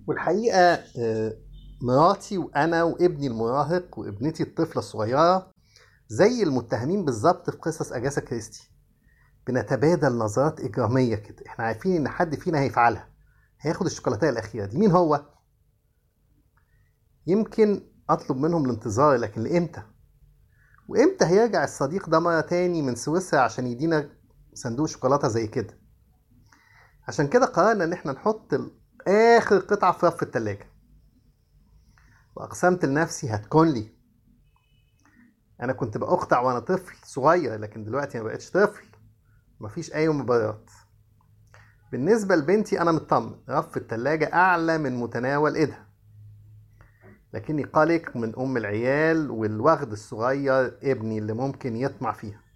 والحقيقة آه، مراتي وأنا وابني المراهق وابنتي الطفلة الصغيرة زي المتهمين بالظبط في قصص أجاسا كريستي بنتبادل نظرات إجرامية كده احنا عارفين إن حد فينا هيفعلها هياخد الشوكولاتة الأخيرة دي مين هو؟ يمكن أطلب منهم الانتظار لكن لإمتى؟ وإمتى هيرجع الصديق ده مرة تاني من سويسرا عشان يدينا صندوق شوكولاتة زي كده؟ عشان كده قررنا إن احنا نحط ال- آخر قطعة في رف التلاجة وأقسمت لنفسي هتكون لي أنا كنت بأقطع وأنا طفل صغير لكن دلوقتي ما بقتش طفل مفيش أي مبررات بالنسبة لبنتي أنا مطمن رف التلاجة أعلى من متناول إيدها لكني قلق من أم العيال والوغد الصغير ابني اللي ممكن يطمع فيها